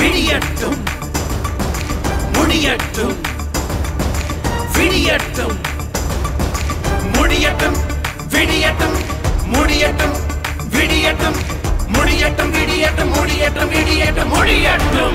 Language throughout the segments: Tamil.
விடியட்டும் முடியட்டும் விடியட்டும் முடியட்டும் விடியட்டும் முடியட்டும் விடியட்டும் முடியட்டும் விடியட்டும் முடியட்டும் விடியட்டும் முடியட்டும்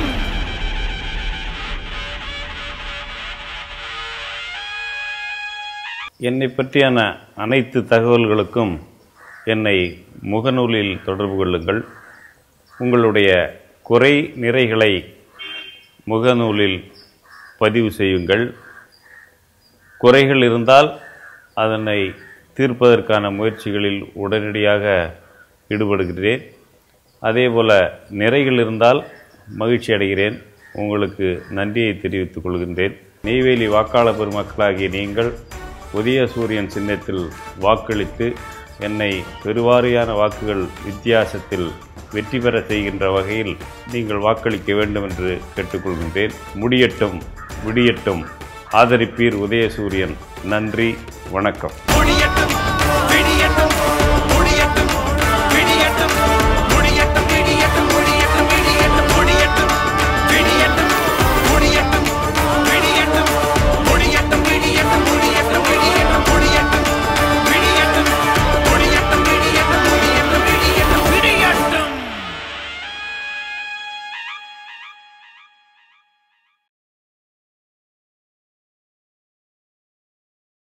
என்னை பற்றியான அனைத்து தகவல்களுக்கும் என்னை முகநூலில் தொடர்பு கொள்ளுங்கள் உங்களுடைய குறை நிறைகளை முகநூலில் பதிவு செய்யுங்கள் குறைகள் இருந்தால் அதனை தீர்ப்பதற்கான முயற்சிகளில் உடனடியாக ஈடுபடுகிறேன் அதேபோல நிறைகள் இருந்தால் மகிழ்ச்சி அடைகிறேன் உங்களுக்கு நன்றியை தெரிவித்துக் கொள்கின்றேன் நெய்வேலி வாக்காளர் பெருமக்களாகிய நீங்கள் உதய சூரியன் சின்னத்தில் வாக்களித்து என்னை பெருவாரியான வாக்குகள் வித்தியாசத்தில் வெற்றி பெற செய்கின்ற வகையில் நீங்கள் வாக்களிக்க வேண்டும் என்று கேட்டுக்கொள்கின்றேன் முடியட்டும் விடியட்டும் ஆதரிப்பீர் உதயசூரியன் நன்றி வணக்கம்